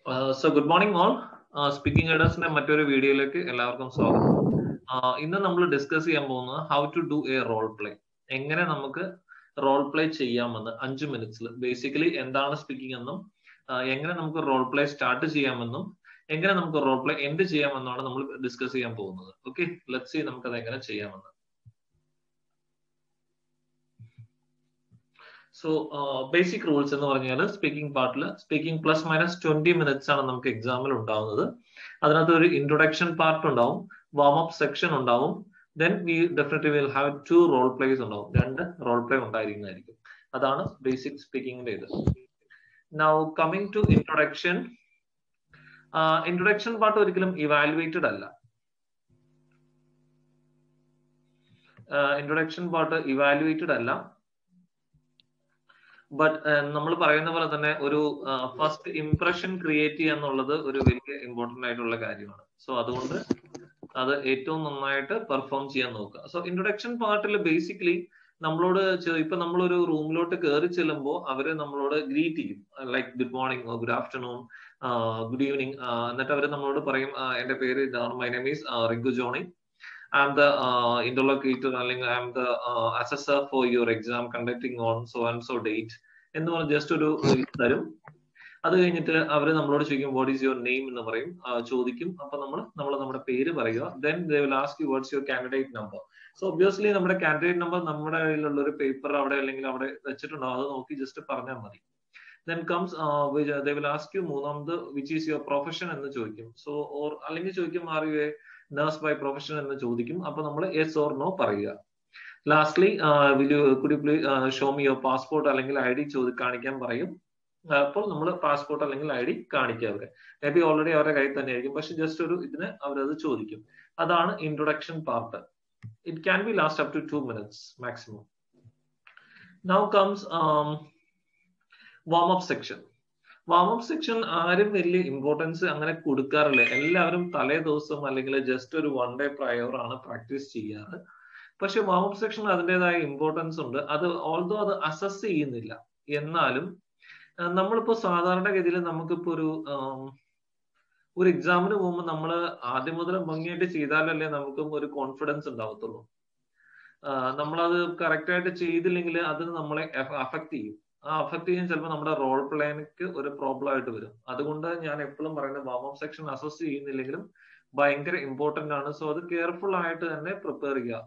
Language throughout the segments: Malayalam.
So good morning all speaking ഐഡേഴ്സിന്റെ മറ്റൊരു വീഡിയോയിലേക്ക് എല്ലാവർക്കും സ്വാഗതം Uh, ഇന്ന് നമ്മൾ ഡിസ്കസ് ചെയ്യാൻ പോകുന്നത് how to do a role play എങ്ങനെ നമുക്ക് റോൾ പ്ലേ ചെയ്യാമെന്ന് അഞ്ച് മിനിറ്റ്സിൽ ബേസിക്കലി എന്താണ് സ്പീക്കിംഗ് എന്നും uh, എങ്ങനെ നമുക്ക് റോൾ പ്ലേ സ്റ്റാർട്ട് ചെയ്യാമെന്നും എങ്ങനെ നമുക്ക് റോൾ പ്ലേ എൻഡ് ചെയ്യാമെന്നാണ് നമ്മൾ ഡിസ്കസ് ചെയ്യാൻ പോകുന്നത് ഓക്കെ ലെറ്റ് സി നമുക്ക് അത് എങ്ങനെ ചെയ്യാമെന്ന് സോ ബേസിക് റൂൾസ് എന്ന് പറഞ്ഞാൽ സ്പീക്കിംഗ് പാർട്ടിൽ speaking plus minus twenty minutes ആണ് നമുക്ക് എക്സാമിൽ ഉണ്ടാവുന്നത് അതിനകത്ത് ഒരു ഇൻട്രൊഡക്ഷൻ പാർട്ട് ഉണ്ടാവും വാം അപ്പ് സെക്ഷൻ ഉണ്ടാവും then we definitely will have two role plays ഉണ്ടാവും രണ്ട് റോൾ പ്ലേ ഉണ്ടായിരിക്കുന്നതായിരിക്കും അതാണ് ബേസിക് സ്പീക്കിംഗിന്റെ ഇത് now coming to introduction introduction part ഒരിക്കലും ഇവാലുവേറ്റഡ് അല്ല ഇൻട്രൊഡക്ഷൻ പാർട്ട് ഇവാലുവേറ്റഡ് അല്ല ബട്ട് നമ്മൾ പറയുന്ന പോലെ തന്നെ ഒരു ഫസ്റ്റ് ഇംപ്രഷൻ ക്രിയേറ്റ് ചെയ്യുക എന്നുള്ളത് ഒരു വലിയ ഇമ്പോർട്ടന്റ് ആയിട്ടുള്ള കാര്യമാണ് സോ അതുകൊണ്ട് അത് ഏറ്റവും നന്നായിട്ട് പെർഫോം ചെയ്യാൻ നോക്കുക സോ ഇൻട്രൊഡക്ഷൻ പാർട്ടിൽ ബേസിക്കലി നമ്മളോട് ഇപ്പൊ നമ്മളൊരു റൂമിലോട്ട് കയറി ചെല്ലുമ്പോൾ അവര് നമ്മളോട് ഗ്രീറ്റ് ചെയ്യും like good morning good afternoon good evening എന്നിട്ട് അവർ നമ്മളോട് പറയും എന്റെ പേര് ഇതാണ് my name is Rinku Johnny I'm the interlocutor അല്ലെങ്കിൽ I'm the assessor for your exam conducting on so and so date എന്ന് പറഞ്ഞ് ജസ്റ്റ് ഒരു തരും അത് കഴിഞ്ഞിട്ട് അവർ നമ്മളോട് ചോദിക്കും വാട്ട് ഈസ് യുവർ നെയിം എന്ന് പറയും ചോദിക്കും അപ്പൊ നമ്മൾ നമ്മൾ നമ്മുടെ പേര് പറയുക then they will ask you what's your candidate number so obviously നമ്മുടെ കാൻഡിഡേറ്റ് നമ്പർ നമ്മുടെ കയ്യിലുള്ള ഒരു പേപ്പർ അവിടെ അല്ലെങ്കിൽ അവിടെ വെച്ചിട്ടുണ്ടാവും അത് നോക്കി ജസ്റ്റ് പറഞ്ഞാൽ മതി then comes they will ask you മൂന്നാമത് വിച്ച് ഈസ് യുവർ പ്രൊഫഷൻ എന്ന് ചോദിക്കും സോ ഓർ അല്ലെങ്കിൽ ചോദിക്കും are you a nurse by profession എന്ന് ചോദിക്കും അപ്പൊ നമ്മൾ എസ് ഓർ നോ പറയുക lastly will you could you please show me your passport അല്ലെങ്കിൽ ഐ ഡി ചോദി കാണിക്കാൻ പറയും അപ്പോൾ നമ്മൾ പാസ്പോർട്ട് അല്ലെങ്കിൽ ഐ ഡി കാണിക്കുക അവരെ മേ ബി ഓൾറെഡി അവരുടെ കയ്യിൽ തന്നെ ആയിരിക്കും പക്ഷെ ജസ്റ്റ് ഒരു ഇതിന് അവരത് ചോദിക്കും അതാണ് introduction part it can be last up to two minutes maximum now comes warm up section warm up section ആരും വലിയ ഇമ്പോർട്ടൻസ് അങ്ങനെ കൊടുക്കാറില്ല എല്ലാവരും തലേ ദിവസം അല്ലെങ്കിൽ ജസ്റ്റ് ഒരു വൺ ഡേ പ്രയർ ആണ് പ്രാക്ടീസ് ചെയ്യാറ് പക്ഷെ വാം അപ്പ് സെക്ഷൻ അതിൻ്റെതായ ഇമ്പോർട്ടൻസ് ഉണ്ട് അത് ഓൾദോ അത് അസസ് ചെയ്യുന്നില്ല എന്നാലും നമ്മളിപ്പോ സാധാരണഗതിയിൽ നമുക്കിപ്പോ ഒരു ഒരു എക്സാമിന് പോകുമ്പോൾ നമ്മൾ ആദ്യം മുതൽ ഭംഗിയായിട്ട് ചെയ്താലല്ലേ നമുക്കും ഒരു കോൺഫിഡൻസ് ഉണ്ടാവത്തുള്ളൂ നമ്മളത് കറക്റ്റ് ആയിട്ട് ചെയ്തില്ലെങ്കിൽ അത് നമ്മളെ അഫക്ട് ചെയ്യും ആ അഫക്ട് ചെയ്യാൻ ചിലപ്പോൾ നമ്മുടെ റോൾ പ്ലേക്ക് ഒരു പ്രോബ്ലം ആയിട്ട് വരും അതുകൊണ്ട് ഞാൻ എപ്പോഴും പറയുന്നത് വാം അപ്പ് സെക്ഷൻ അസസ് ചെയ്യുന്നില്ലെങ്കിലും ഭയങ്കര ഇമ്പോർട്ടന്റ് ആണ് സോ അത് കെയർഫുൾ ആയിട്ട് തന്നെ പ്രിപ്പയർ ചെയ്യുക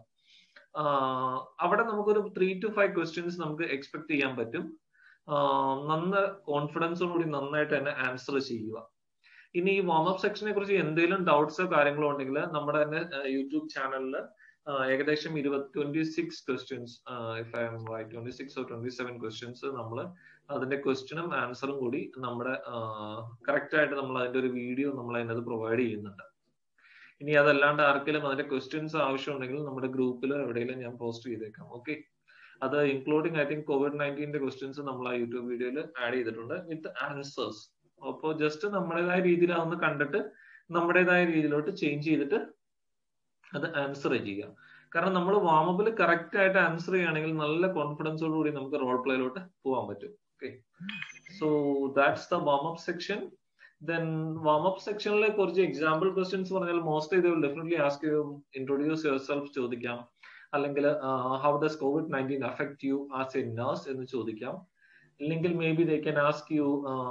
അവിടെ നമുക്കൊരു ത്രീ ടു ഫൈവ് ക്വസ്റ്റ്യൻസ് നമുക്ക് എക്സ്പെക്ട് ചെയ്യാൻ പറ്റും നന്ന കോൺഫിഡൻസോടുകൂടി നന്നായിട്ട് തന്നെ ആൻസർ ചെയ്യുക ഇനി ഈ വാം അപ്പ് സെക്ഷനെ കുറിച്ച് എന്തെങ്കിലും ഡൗട്ട്സോ കാര്യങ്ങളോ ഉണ്ടെങ്കിൽ നമ്മുടെ തന്നെ യൂട്യൂബ് ചാനലിൽ ഏകദേശം ഇരുപത്തി twenty six questions if I'm right twenty six or twenty seven questions നമ്മൾ അതിന്റെ ക്വസ്റ്റ്യനും ആൻസറും കൂടി നമ്മുടെ കറക്റ്റ് ആയിട്ട് നമ്മൾ അതിന്റെ ഒരു വീഡിയോ നമ്മൾ അതിനകത്ത് പ്രൊവൈഡ് ചെയ്യുന്നുണ്ട് ഇനി അതല്ലാണ്ട് ആർക്കെങ്കിലും അതിന്റെ ക്വസ്റ്റ്യൻസ് ആവശ്യമുണ്ടെങ്കിൽ നമ്മുടെ ഗ്രൂപ്പിൽ എവിടെയെങ്കിലും ഞാൻ പോസ്റ്റ് ചെയ്തേക്കാം ഓക്കെ അത് ഇൻക്ലൂഡിങ് ഐ തിങ്ക് കോവിഡ് നയൻറ്റീന്റെ ക്വസ്റ്റ്യൻസ് നമ്മൾ ആ യൂട്യൂബ് വീഡിയോയിൽ ആഡ് ചെയ്തിട്ടുണ്ട് വിത്ത് ആൻസേഴ്സ് അപ്പോൾ ജസ്റ്റ് നമ്മുടേതായ രീതിയിൽ അതൊന്ന് കണ്ടിട്ട് നമ്മുടേതായ രീതിയിലോട്ട് ചേഞ്ച് ചെയ്തിട്ട് അത് ആൻസർ ചെയ്യുക കാരണം നമ്മൾ വാമപ്പിൽ കറക്റ്റ് ആയിട്ട് ആൻസർ ചെയ്യുകയാണെങ്കിൽ നല്ല കോൺഫിഡൻസോട് കൂടി നമുക്ക് റോൾ പ്ലേയിലോട്ട് പോകാൻ പറ്റും okay so that's the warm up section then warm up സെക്ഷനിലെ കുറച്ച് എക്സാമ്പിൾ ക്വസ്റ്റ്യൻസ് പറഞ്ഞാൽ മോസ്റ്റ് ഇത് definitely ask you introduce yourself ചോദിക്കാം അല്ലെങ്കിൽ how does covid nineteen affect you as a nurse എന്ന് ചോദിക്കാം അല്ലെങ്കിൽ maybe they can ask you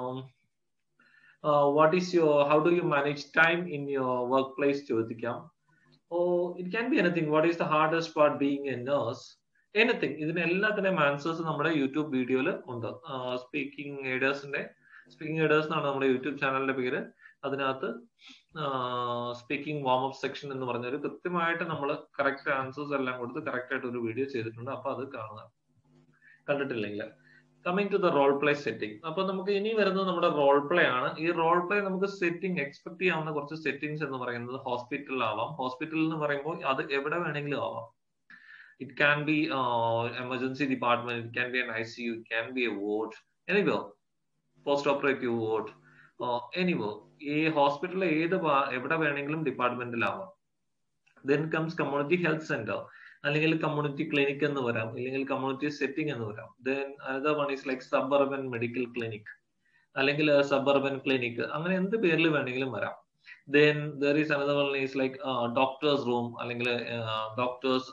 what is your how do you manage time in your workplace ചോദിക്കാം or it can be anything what is the hardest part being a nurse anything ഇതിന് എല്ലാത്തിനും ആൻസേഴ്സ് നമ്മുടെ യൂട്യൂബ് വീഡിയോയിൽ ഉണ്ട് സ്പീക്കിംഗ് എയ്ഡേഴ്സിന്റെ സ്പീക്കിംഗ് എയ്ഡേഴ്സ് എന്നാണ് നമ്മുടെ യൂട്യൂബ് ചാനലിന്റെ പേര് അതിനകത്ത് സ്പീക്കിംഗ് വാം അപ്പ് സെക്ഷൻ എന്ന് പറഞ്ഞൊരു കൃത്യമായിട്ട് നമ്മൾ കറക്റ്റ് ആൻസേഴ്സ് എല്ലാം കൊടുത്ത് കറക്റ്റ് ആയിട്ട് ഒരു വീഡിയോ ചെയ്തിട്ടുണ്ട് അപ്പൊ അത് കാണുക കണ്ടിട്ടില്ലെങ്കിൽ coming to the role play setting അപ്പൊ നമുക്ക് ഇനി വരുന്നത് നമ്മുടെ റോൾ പ്ലേ ആണ് ഈ റോൾ പ്ലേ നമുക്ക് സെറ്റിംഗ് എക്സ്പെക്ട് ചെയ്യാവുന്ന കുറച്ച് സെറ്റിംഗ്സ് എന്ന് പറയുന്നത് ഹോസ്പിറ്റലിൽ ആവാം ഹോസ്പിറ്റലിൽ എന്ന് പറയുമ്പോൾ അത് എവിടെ വേണമെങ്കിലും ആവാം it can be emergency department it can be N I C U it can be a ward anyway post operative ward anyway ഈ ഹോസ്പിറ്റലിൽ ഏത് എവിടെ വേണമെങ്കിലും ഡിപ്പാർട്ട്മെന്റിലാവാം then comes community health centre അല്ലെങ്കിൽ കമ്മ്യൂണിറ്റി ക്ലിനിക് എന്ന് വരാം അല്ലെങ്കിൽ കമ്മ്യൂണിറ്റി സെറ്റിംഗ് എന്ന് വരാം then another one is like suburban medical clinic അല്ലെങ്കിൽ സബർബൻ ക്ലിനിക് അങ്ങനെ എന്ത് പേരിൽ വേണമെങ്കിലും വരാം then there is another one is like doctor's room അല്ലെങ്കിൽ doctor's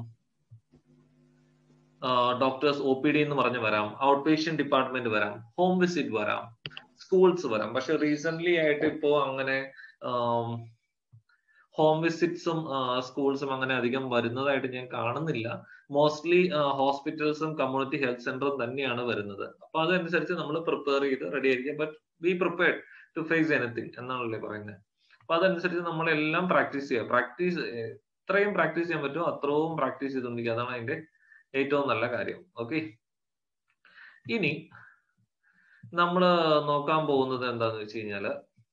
doctor's O P D എന്ന് പറഞ്ഞ് വരാം ഔട്ട് പേഷ്യന്റ് ഡിപ്പാർട്ട്മെന്റ് വരാം ഹോം വിസിറ്റ് വരാം സ്കൂൾസ് വരാം പക്ഷെ റീസെന്റ് ആയിട്ട് ഇപ്പോ അങ്ങനെ ഹോം വിസിറ്റ്സും സ്കൂൾസും അങ്ങനെ അധികം വരുന്നതായിട്ട് ഞാൻ കാണുന്നില്ല മോസ്റ്റ്ലി ഹോസ്പിറ്റൽസും കമ്മ്യൂണിറ്റി ഹെൽത്ത് സെന്ററും തന്നെയാണ് വരുന്നത് അപ്പൊ അതനുസരിച്ച് നമ്മൾ പ്രിപ്പയർ ചെയ്ത് റെഡി ആയിരിക്കും but be prepared to face anything എന്നാണല്ലേ പറയുന്നത് അപ്പൊ അതനുസരിച്ച് നമ്മളെല്ലാം പ്രാക്ടീസ് ചെയ്യുക പ്രാക്ടീസ് എത്രയും പ്രാക്ടീസ് ചെയ്യാൻ പറ്റുമോ അത്രയും പ്രാക്ടീസ് ചെയ്തുകൊണ്ടിരിക്കുക അതാണ് അതിന്റെ ഏറ്റവും നല്ല കാര്യം ഓക്കെ ഇനി നമ്മൾ നോക്കാൻ പോകുന്നത് എന്താന്ന് വെച്ച് കഴിഞ്ഞാല്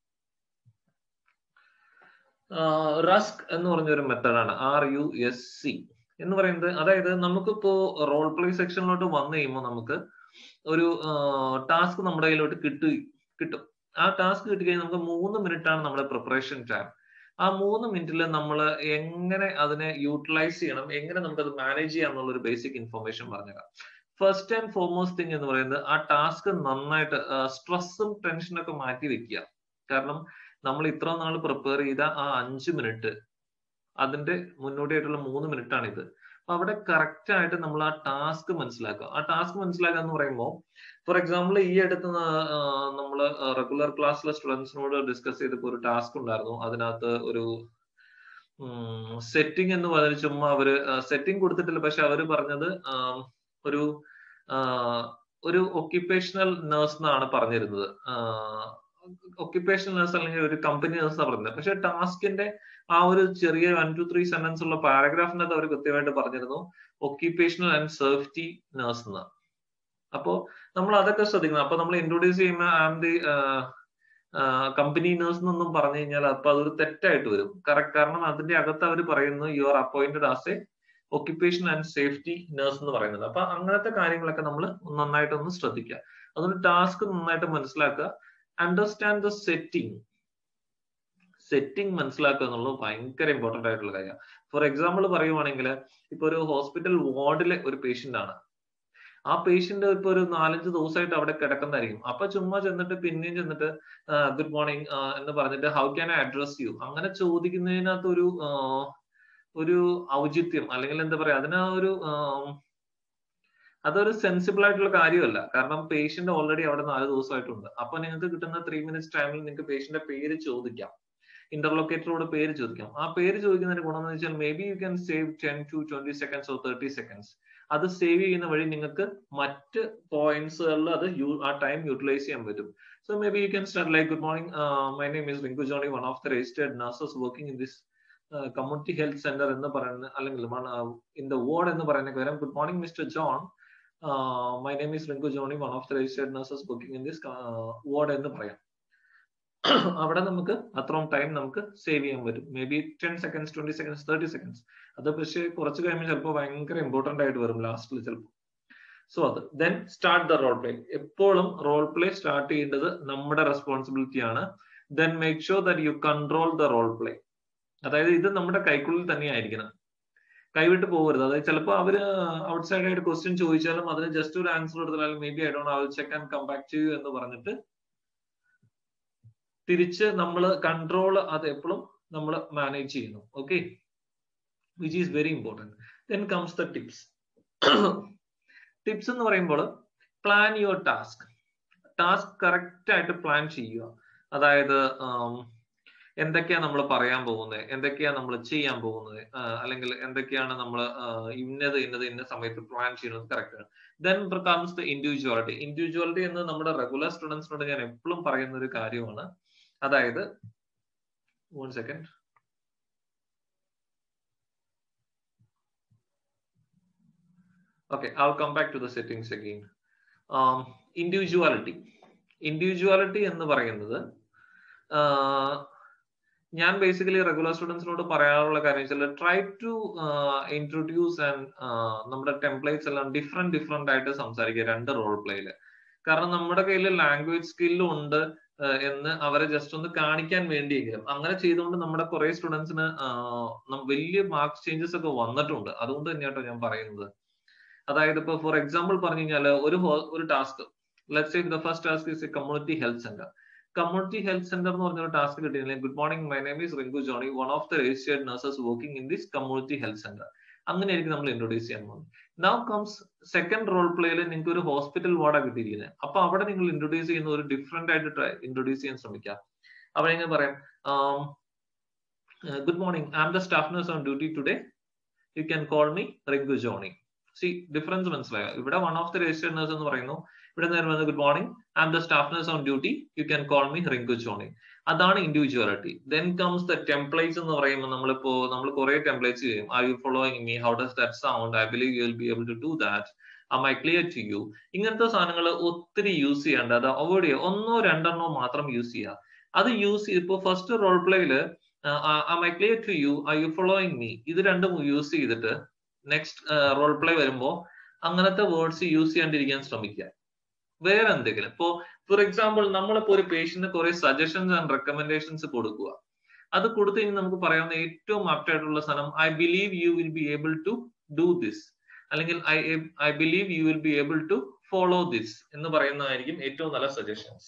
റസ്ക് എന്ന് പറഞ്ഞ ഒരു മെത്തഡാണ് ആർ യു എസ് സി എന്ന് പറയുന്നത് അതായത് നമുക്കിപ്പോ റോൾ പ്ലേ സെക്ഷനിലോട്ട് വന്നു കഴിയുമ്പോൾ നമുക്ക് ഒരു ടാസ്ക് നമ്മുടെ കയ്യിലോട്ട് കിട്ടു കിട്ടും ആ ടാസ്ക് കിട്ടിക്കഴിഞ്ഞാൽ നമുക്ക് മൂന്ന് മിനിറ്റ് ആണ് നമ്മുടെ പ്രിപ്പറേഷൻ ടൈം ആ മൂന്ന് മിനിറ്റിൽ നമ്മൾ എങ്ങനെ അതിനെ യൂട്ടിലൈസ് ചെയ്യണം എങ്ങനെ നമുക്കത് മാനേജ് ചെയ്യാം എന്നുള്ള ഒരു ബേസിക് ഇൻഫർമേഷൻ പറഞ്ഞുതരാം ഫസ്റ്റ് ആൻഡ് ഫോർമോസ്റ്റ് തിങ് എന്ന് പറയുന്നത് ആ ടാസ്ക് നന്നായിട്ട് സ്ട്രെസ്സും ടെൻഷനും ഒക്കെ മാറ്റി വെക്കുക കാരണം നമ്മൾ ഇത്ര നാൾ പ്രിപ്പയർ ചെയ്ത ആ അഞ്ച് മിനിറ്റ് അതിന്റെ മുന്നോടിയായിട്ടുള്ള മൂന്ന് മിനിറ്റ് ആണ് ഇത് അപ്പൊ അവിടെ കറക്റ്റ് ആയിട്ട് നമ്മൾ ആ ടാസ്ക് മനസ്സിലാക്കുക ആ ടാസ്ക് മനസ്സിലാക്കുക എന്ന് പറയുമ്പോൾ ഫോർ എക്സാമ്പിൾ ഈ അടുത്ത് നമ്മൾ റെഗുലർ ക്ലാസ്സിലെ സ്റ്റുഡൻസിനോട് ഡിസ്കസ് ചെയ്തപ്പോൾ ഒരു ടാസ്ക് ഉണ്ടായിരുന്നു അതിനകത്ത് ഒരു സെറ്റിംഗ് എന്ന് പറഞ്ഞ ചുമ്മാ അവര് സെറ്റിംഗ് കൊടുത്തിട്ടില്ല പക്ഷെ അവര് പറഞ്ഞത് ഒരു ഒരു ഒക്യുപ്പേഷണൽ നേഴ്സ് എന്നാണ് പറഞ്ഞിരുന്നത് ഒക്യുപ്പേഷണൽ നേഴ്സ് അല്ലെങ്കിൽ ഒരു കമ്പനി നേഴ്സ് പറഞ്ഞത് പക്ഷെ ടാസ്കിന്റെ ആ ഒരു ചെറിയ വൺ ടു ത്രീ സെന്റൻസ് ഉള്ള പാരഗ്രാഫിനകത്ത് അവർ കൃത്യമായിട്ട് പറഞ്ഞിരുന്നു ഒക്യുപ്പേഷണൽ ആൻഡ് സേഫ്റ്റി നേഴ്സ് എന്ന് അപ്പോ നമ്മൾ അതൊക്കെ ശ്രദ്ധിക്കണം അപ്പൊ നമ്മൾ ഇൻട്രൊഡ്യൂസ് ചെയ്യുന്ന ആം ദി കമ്പനി നേഴ്സ് എന്നൊന്നും പറഞ്ഞു കഴിഞ്ഞാൽ അപ്പൊ അതൊരു തെറ്റായിട്ട് വരും കറക്റ്റ് കാരണം അതിന്റെ അകത്ത് അവർ പറയുന്നു you are appointed as a occupation and safety nurse എന്ന് പറയുന്നത് അപ്പൊ അങ്ങനത്തെ കാര്യങ്ങളൊക്കെ നമ്മൾ നന്നായിട്ടൊന്ന് ശ്രദ്ധിക്കുക അതുകൊണ്ട് ടാസ്ക് നന്നായിട്ട് മനസ്സിലാക്കുക അണ്ടർസ്റ്റാൻഡ് ദ സെറ്റിംഗ് സെറ്റിംഗ് മനസ്സിലാക്കുക എന്നുള്ളത് ഭയങ്കര ഇമ്പോർട്ടന്റ് ആയിട്ടുള്ള കാര്യമാണ് ഫോർ എക്സാമ്പിൾ പറയുവാണെങ്കിൽ ഇപ്പൊ ഒരു ഹോസ്പിറ്റൽ വാർഡിലെ ഒരു പേഷ്യന്റ് ആണ് ആ പേഷ്യന്റ് ഇപ്പൊ ഒരു നാലഞ്ച് ദിവസമായിട്ട് അവിടെ കിടക്കുന്നതായിരിക്കും അപ്പൊ ചുമ്മാ ചെന്നിട്ട് പിന്നെയും ചെന്നിട്ട് ഗുഡ് മോർണിംഗ് എന്ന് പറഞ്ഞിട്ട് how can I address you അങ്ങനെ ചോദിക്കുന്നതിനകത്ത് ഒരു ഒരു ഔചിത്യം അല്ലെങ്കിൽ എന്താ പറയാ അതിന് ഒരു അതൊരു സെൻസിബിൾ ആയിട്ടുള്ള കാര്യമല്ല കാരണം പേഷ്യന്റ് ഓൾറെഡി അവിടെ നാല് ദിവസമായിട്ടുണ്ട് അപ്പൊ നിങ്ങൾക്ക് കിട്ടുന്ന ത്രീ മിനിറ്റ്സ് ടൈമിൽ നിങ്ങൾക്ക് പേഷ്യന്റെ പേര് ചോദിക്കാം ഇന്റർലൊക്കേറ്ററോട് പേര് ചോദിക്കാം ആ പേര് ചോദിക്കുന്നതിന് ഗുണം എന്ന് വെച്ചാൽ maybe you can save ten to twenty seconds or thirty seconds അത് സേവ് ചെയ്യുന്ന വഴി നിങ്ങൾക്ക് മറ്റ് പോയിന്റ്സുകളിൽ അത് ആ ടൈം യൂട്ടിലൈസ് ചെയ്യാൻ പറ്റും so maybe you can start like good morning my name is Rinku Johnny one of the registered nurses working in this community health centre എന്ന് പറയുന്ന അല്ലെങ്കിൽ ഇൻ ദ വാർഡ് എന്ന് പറയുന്ന പകരം good morning mister John my name is Rinku Johnny one of the registered nurses working in this ward എന്ന് പറയാം അവിടെ നമുക്ക് അത്രയും ടൈം നമുക്ക് സേവ് ചെയ്യാൻ പറ്റും maybe ten seconds twenty seconds thirty seconds അത് പക്ഷേ കുറച്ച് കഴിയുമ്പോൾ ചിലപ്പോൾ ഭയങ്കര ഇമ്പോർട്ടന്റ് ആയിട്ട് വരും ലാസ്റ്റിൽ ചിലപ്പോൾ സോ അത് then start the role play എപ്പോഴും റോൾ പ്ലേ സ്റ്റാർട്ട് ചെയ്യേണ്ടത് നമ്മുടെ റെസ്പോൺസിബിലിറ്റി ആണ് then make sure that you control the role play അതായത് ഇത് നമ്മുടെ കൈക്കുള്ളിൽ തന്നെ ആയിരിക്കണം കൈവിട്ട് പോകരുത് അതായത് ചിലപ്പോൾ അവര് ഔട്ട് സൈഡ് ആയിട്ട് ക്വസ്റ്റ്യൻ ചോദിച്ചാലും അതിന് ജസ്റ്റ് ഒരു ആൻസർ എടുത്താലും maybe I don't I will check and come back to you എന്ന് പറഞ്ഞിട്ട് തിരിച്ച് നമ്മൾ കൺട്രോൾ അത് എപ്പോഴും നമ്മൾ മാനേജ് ചെയ്യുന്നു okay which is very important then comes the tips tips എന്ന് പറയുമ്പോൾ plan your task task correct ആയിട്ട് പ്ലാൻ ചെയ്യുക അതായത് എന്തൊക്കെയാ നമ്മൾ പറയാൻ പോകുന്നത് എന്തൊക്കെയാ നമ്മൾ ചെയ്യാൻ പോകുന്നത് അല്ലെങ്കിൽ എന്തൊക്കെയാണ് നമ്മൾ ഇന്നത് ഇന്നത് ഇന്ന സമയത്ത് പ്ലാൻ ചെയ്യുന്നത് കറക്റ്റ് ആണ് then comes the individuality individuality എന്ന് നമ്മുടെ റെഗുലർ സ്റ്റുഡൻസിനോട് ഞാൻ എപ്പോഴും പറയുന്ന ഒരു കാര്യമാണ് അതായത് one second okay I come back to the settings again individuality individuality എന്ന് പറയുന്നത് ഞാൻ ബേസിക്കലി റെഗുലർ സ്റ്റുഡൻസിനോട് പറയാനുള്ള കാര്യം വെച്ചാൽ ട്രൈ ടു ഇൻട്രൊഡ്യൂസ് ആൻഡ് നമ്മുടെ ടെംപ്ലേറ്റ്സ് എല്ലാം ഡിഫറെന്റ് ഡിഫറെന്റ് ആയിട്ട് സംസാരിക്കുക രണ്ട് റോൾ പ്ലേയില് കാരണം നമ്മുടെ കയ്യിൽ ലാംഗ്വേജ് സ്കില്ലും ഉണ്ട് എന്ന് അവരെ ജസ്റ്റ് ഒന്ന് കാണിക്കാൻ വേണ്ടിയെങ്കിലും അങ്ങനെ ചെയ്തുകൊണ്ട് നമ്മുടെ കുറെ സ്റ്റുഡൻസിന് വലിയ മാർക്സ് ചേഞ്ചസ് ഒക്കെ വന്നിട്ടുണ്ട് അതുകൊണ്ട് തന്നെയാട്ടോ ഞാൻ പറയുന്നത് അതായത് ഇപ്പൊ ഫോർ എക്സാമ്പിൾ പറഞ്ഞു കഴിഞ്ഞാൽ ഒരു ഒരു task let say the first task is a community health centre community health centre എന്ന് പറഞ്ഞ ടാസ്ക് കിട്ടിയില്ലെങ്കിൽ good morning my name is Rinku Johnny one of the registered nurses working in this community health centre അങ്ങനെയായിരിക്കും നമ്മൾ ഇൻട്രൊഡ്യൂസ് ചെയ്യാൻ പോകുന്നത് നൗ കംസ് സെക്കൻഡ് റോൾ പ്ലേയിൽ നിങ്ങൾക്ക് ഒരു ഹോസ്പിറ്റൽ വാർഡാ കിട്ടിയിരിക്കുന്നത് അപ്പൊ അവിടെ നിങ്ങൾ ഇൻട്രൊഡ്യൂസ് ചെയ്യുന്ന ഒരു ഡിഫറെന്റ് ആയിട്ട് ഇൻട്രൊഡ്യൂസ് ചെയ്യാൻ ശ്രമിക്കുക അവിടെ എങ്ങനെ പറയാം good morning I am the staff nurse on duty today you can call me Rinku Johnny see difference മനസ്സിലായോ ഇവിടെ one of the registered nurse എന്ന് പറയുന്നു ഇവിടെ നേരം വന്നത് good morning I am the staff nurse on duty you can call me Rinku Johnny അതാണ് individuality then comes the templates എന്ന് പറയുമ്പോൾ നമ്മളിപ്പോ നമ്മൾ കുറെ ടെംപ്ലേറ്റ്സ് ചെയ്യും are you following me how does that sound I believe you will be able to do that am I clear to you ഇങ്ങനത്തെ സാധനങ്ങൾ ഒത്തിരി യൂസ് ചെയ്യേണ്ട അത് അവോയ്ഡ് ചെയ്യുക ഒന്നോ രണ്ടെണ്ണോ മാത്രം യൂസ് ചെയ്യുക അത് യൂസ് ഇപ്പോ ഫസ്റ്റ് റോൾ പ്ലേയില് am I clear to you are you following me ഇത് രണ്ടും യൂസ് ചെയ്തിട്ട് നെക്സ്റ്റ് റോൾ പ്ലേ വരുമ്പോ അങ്ങനത്തെ വേർഡ്സ് യൂസ് ചെയ്യാണ്ടിരിക്കാൻ ശ്രമിക്കുക വേറെ എന്തെങ്കിലും ഇപ്പോ ഫോർ എക്സാമ്പിൾ നമ്മളിപ്പോ ഒരു പേഷ്യന്റിന് കുറെ സജഷൻസ് ആൻഡ് റെക്കമെൻഡേഷൻസ് കൊടുക്കുക അത് കൊടുത്തു കഴിഞ്ഞാൽ നമുക്ക് പറയാവുന്ന ഏറ്റവും ആപ്റ്റ് ആയിട്ടുള്ള സാധനം I believe you will be able to do this അല്ലെങ്കിൽ I I believe you will be able to follow this എന്ന് പറയുന്നതായിരിക്കും ഏറ്റവും നല്ല suggestions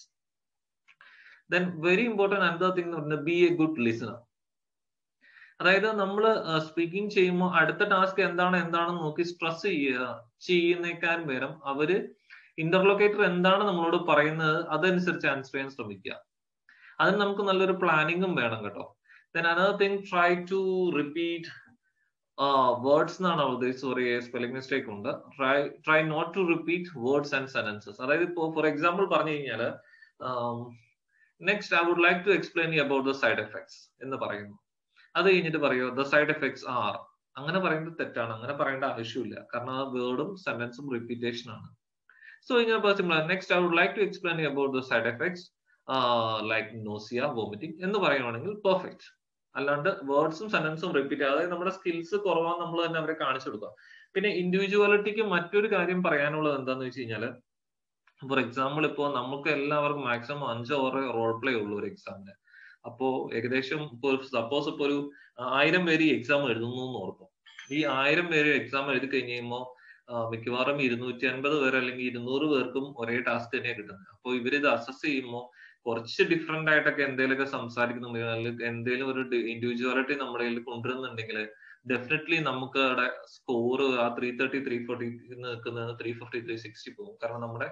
then very important another thing എന്ന് പറയുന്നത് ബി എ ഗുഡ് ലിസണർ അതായത് നമ്മൾ സ്പീക്കിംഗ് ചെയ്യുമ്പോൾ അടുത്ത ടാസ്ക് എന്താണ് എന്താണെന്ന് നോക്കി സ്ട്രെസ് ചെയ്യുക ചെയ്യുന്നേക്കാൻ പകരം അവര് ഇന്റർലൊക്കേറ്റർ എന്താണ് നമ്മളോട് പറയുന്നത് അതനുസരിച്ച് ആൻസർ ചെയ്യാൻ ശ്രമിക്കുക അതിന് നമുക്ക് നല്ലൊരു പ്ലാനിങ്ങും വേണം കേട്ടോ then another thing try to repeat words എന്നാണ് ഉദ്ദേശിച്ചത് സോറി സ്പെല്ലിംഗ് മിസ്റ്റേക്ക് ഉണ്ട് try try not to repeat words and sentences അതായത് ഇപ്പോ ഫോർ എക്സാമ്പിൾ പറഞ്ഞു കഴിഞ്ഞാൽ next I would like to explain about the side effects എന്ന് പറയുന്നു അത് കഴിഞ്ഞിട്ട് പറയോ ദ സൈഡ് എഫക്ട്സ് ആർ അങ്ങനെ പറയുന്നത് തെറ്റാണ് അങ്ങനെ പറയേണ്ട ആവശ്യമില്ല കാരണം ആ വേർഡും സെന്റൻസും റിപ്പീറ്റേഷൻ ആണ് സോ ഇങ്ങനെ simple next I would like to explain about the side effects like nausea vomiting എന്ന് പറയുവാണെങ്കിൽ പെർഫെക്റ്റ് അല്ലാണ്ട് വേർഡ്സും സെന്റൻസും റിപ്പീറ്റ് അതായത് നമ്മുടെ സ്കിൽസ് കുറവാന്ന് നമ്മൾ തന്നെ അവരെ കാണിച്ചു കൊടുക്കുക പിന്നെ ഇൻഡിവിജ്വാലിറ്റിക്ക് മറ്റൊരു കാര്യം പറയാനുള്ളത് എന്താന്ന് വെച്ച് കഴിഞ്ഞാല് ഫോർ എക്സാമ്പിൾ ഇപ്പോ നമുക്ക് എല്ലാവർക്കും മാക്സിമം അഞ്ചോ ആറോ റോൾ പ്ലേ ഉള്ളൂ ഒരു എക്സാമിന് അപ്പോ ഏകദേശം ഇപ്പൊ സപ്പോസ് ഇപ്പൊ ഒരു ആയിരം പേര് ഈ എക്സാം എഴുതുന്നു എന്ന് ഓർക്കും ഈ ആയിരം പേര് എക്സാം എഴുതി കഴിഞ്ഞ് കഴിയുമ്പോൾ മിക്കവാറും ഇരുന്നൂറ്റി അൻപത് പേര് അല്ലെങ്കിൽ ഇരുന്നൂറ് പേർക്കും ഒരേ ടാസ്ക് തന്നെയാണ് കിട്ടുന്നത് അപ്പോൾ ഇവരിത് അസസ് ചെയ്യുമ്പോൾ കുറച്ച് ഡിഫറെന്റ് ആയിട്ടൊക്കെ എന്തെങ്കിലുമൊക്കെ സംസാരിക്കുന്നുണ്ടെങ്കിൽ അല്ലെങ്കിൽ എന്തെങ്കിലും ഒരു ഇൻഡിവിജ്വാലിറ്റി നമ്മുടെ കയ്യിൽ കൊണ്ടുവരുന്നുണ്ടെങ്കിൽ ഡെഫിനറ്റ്ലി നമുക്ക് അവിടെ സ്കോർ ആ ത്രീ തേർട്ടി ത്രീ ഫോർട്ടി നിൽക്കുന്നത് ത്രീ ഫിഫ്റ്റി ത്രീ സിക്സ്റ്റി പോകും കാരണം നമ്മുടെ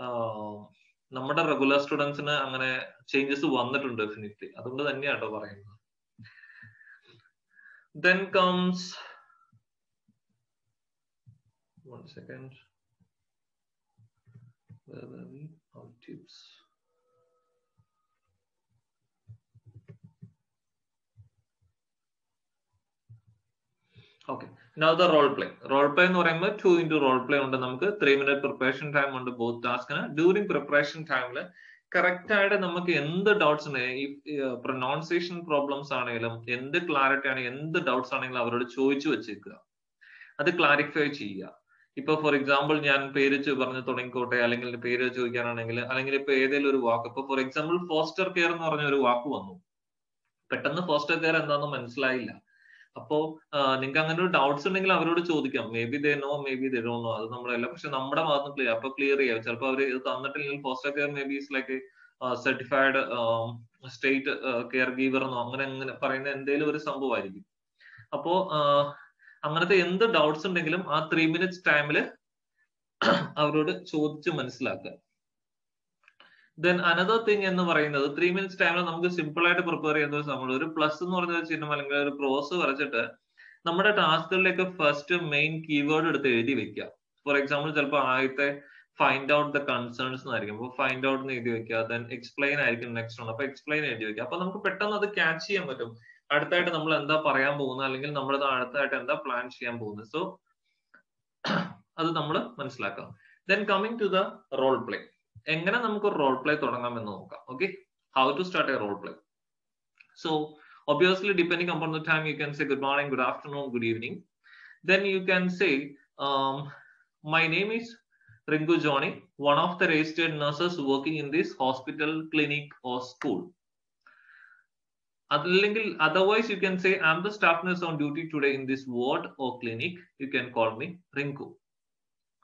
നമ്മുടെ റെഗുലർ സ്റ്റുഡൻസിന് അങ്ങനെ ചേഞ്ചസ് വന്നിട്ടുണ്ട് ഡെഫിനറ്റ്ലി അതുകൊണ്ട് തന്നെയാട്ടോ പറയുന്നത് then comes one second tips okay now the role play role play എന്ന് പറയുമ്പോൾ ടു ഇൻറ്റു റോൾ പ്ലേ ഉണ്ട് നമുക്ക് three minute preparation time both ബോത്ത് ടാസ്കിന് ഡ്യൂറിംഗ് പ്രിപ്പറേഷൻ ടൈമിൽ കറക്റ്റ് ആയിട്ട് നമുക്ക് എന്ത് ഡൗട്ട്സ് ഉണ്ട് ഈ പ്രൊനൗൺസിയേഷൻ പ്രോബ്ലംസ് ആണെങ്കിലും എന്ത് ക്ലാരിറ്റി ആണെങ്കിലും എന്ത് ഡൗട്ട്സ് ആണെങ്കിലും അവരോട് ചോദിച്ചു വെച്ചേക്കുക അത് ക്ലാരിഫൈ ചെയ്യുക ഇപ്പൊ ഫോർ എക്സാമ്പിൾ ഞാൻ പേര് പറഞ്ഞു തുടങ്ങിക്കോട്ടെ അല്ലെങ്കിൽ പേര് ചോദിക്കാനാണെങ്കിൽ അല്ലെങ്കിൽ ഇപ്പൊ ഏതെങ്കിലും ഒരു വാക്ക് ഇപ്പൊ ഫോർ എക്സാമ്പിൾ ഫോസ്റ്റർ കെയർ എന്ന് പറഞ്ഞ ഒരു വാക്ക് വന്നു പെട്ടെന്ന് ഫോസ്റ്റർ കെയർ എന്താണെന്ന് മനസ്സിലായില്ല അപ്പോ നിങ്ങൾക്ക് അങ്ങനെ ഒരു ഡൗട്ട്സ് ഉണ്ടെങ്കിൽ അവരോട് ചോദിക്കാം maybe they know maybe they do know അത് നമ്മളല്ല പക്ഷെ നമ്മുടെ ഭാഗത്ത് ക്ലിയർ അപ്പൊ ക്ലിയർ ചെയ്യാം ചിലപ്പോൾ അവർ ഇത് തന്നിട്ടില്ലെങ്കിൽ foster care maybe is like certified state caregiver എന്നോ അങ്ങനെ അങ്ങനെ പറയുന്ന എന്തെങ്കിലും ഒരു സംഭവമായിരിക്കും അപ്പോ അങ്ങനത്തെ എന്ത് ഡൗട്ട്സ് ഉണ്ടെങ്കിലും ആ ത്രീ മിനിറ്റ്സ് ടൈമിൽ അവരോട് ചോദിച്ച് മനസ്സിലാക്കുക ദെൻ അനദർ തിങ് എന്ന് പറയുന്നത് ത്രീ മിനിറ്റ്സ് ടൈമിൽ നമുക്ക് സിമ്പിൾ ആയിട്ട് പ്രിപ്പയർ ചെയ്യുന്ന നമ്മൾ ഒരു പ്ലസ് എന്ന് പറഞ്ഞ ചിഹ്നം അല്ലെങ്കിൽ ഒരു ക്രോസ് വരച്ചിട്ട് നമ്മുടെ ടാസ്കുകളിലേക്ക് ഫസ്റ്റ് മെയിൻ കീവേഡ് എടുത്ത് എഴുതി വെക്കുക ഫോർ എക്സാമ്പിൾ ചിലപ്പോൾ ആദ്യത്തെ ഫൈൻഡ് ഔട്ട് ദ കൺസേൺസ് എന്നായിരിക്കും അപ്പോൾ ഫൈൻഡ് ഔട്ട് എന്ന് എഴുതി വെക്കുക ദെൻ എക്സ്പ്ലെയിൻ ആയിരിക്കും നെക്സ്റ്റ് ഉണ്ട് അപ്പൊ എക്സ്പ്ലെയിൻ എഴുതി വെക്കുക അപ്പൊ നമുക്ക് പെട്ടെന്ന് അത് ക്യാച്ച് ചെയ്യാൻ പറ്റും അടുത്തായിട്ട് നമ്മൾ എന്താ പറയാൻ പോകുന്നത് അല്ലെങ്കിൽ നമ്മൾ അടുത്തായിട്ട് എന്താ പ്ലാൻ ചെയ്യാൻ പോകുന്നത് സോ അത് നമ്മൾ മനസ്സിലാക്കാം then coming to the role play എങ്ങനെ നമുക്ക് റോൾ പ്ലേ തുടങ്ങാം എന്ന് നോക്കാം okay how to start a role play so obviously depending upon the time you can say good morning good afternoon good evening then you can say um, my name is ringu johnny one of the registered nurses working in this hospital clinic or school അല്ലെങ്കിൽ otherwise you can say i'm the staff nurse on duty today in this ward or clinic you can call me rinku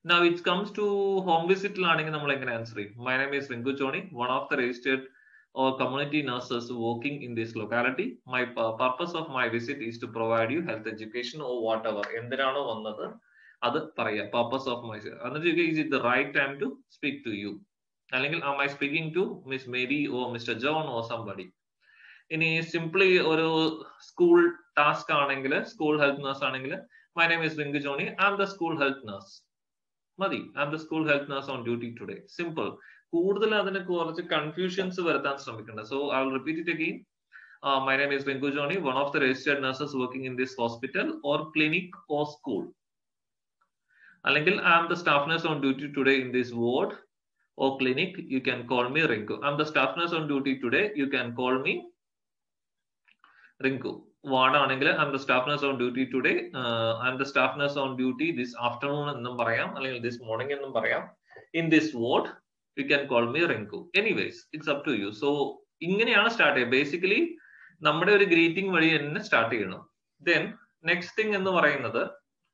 Now it comes to home visit ലാണെങ്കിൽ നമ്മൾ എങ്ങനെ ആൻസർ ചെയ്യും my name is Rinku Johnny one of the registered or community nurses working in this locality. My purpose of my visit is to provide you health education or whatever. എന്തിനാണോ വന്നത് അത് പറയാം പർപ്പസ് ഓഫ് മൈ എന്നിട്ട് is it the right time to speak to you അല്ലെങ്കിൽ am I speaking to miss Mary oh mister John oh somebody ഇനി സിംപ്ലി ഒരു സ്കൂൾ ടാസ്ക് ആണെങ്കിൽ സ്കൂൾ ഹെൽത്ത് നഴ്സ് ആണെങ്കിൽ my name is Rinku Johnny I am the school health nurse മതി I am the school health nurse on duty today simple കൂടുതൽ അതിന് കുറച്ച് കൺഫ്യൂഷൻസ് വരുത്താൻ ശ്രമിക്കുന്നുണ്ട് so I repeat it again my name is Rinku Johnny one of the registered nurses working in this hospital or clinic or school അല്ലെങ്കിൽ I am the staff nurse on duty today in this ward or clinic you can call me Rinku I am the staff nurse on duty today you can call me Rinku ward ആണെങ്കിൽ I'm the staff nurse on duty today I'm the staff nurse on duty this afternoon എന്നും പറയാം അല്ലെങ്കിൽ ദിസ് മോർണിംഗ് എന്നും പറയാം in this ward you can call me Rinku anyways it's up to you so ഇങ്ങനെയാണ് സ്റ്റാർട്ട് ചെയ്യുക ബേസിക്കലി നമ്മുടെ ഒരു ഗ്രീറ്റിംഗ് വഴി തന്നെ സ്റ്റാർട്ട് ചെയ്യണം ദെൻ നെക്സ്റ്റ് തിങ് എന്ന് പറയുന്നത്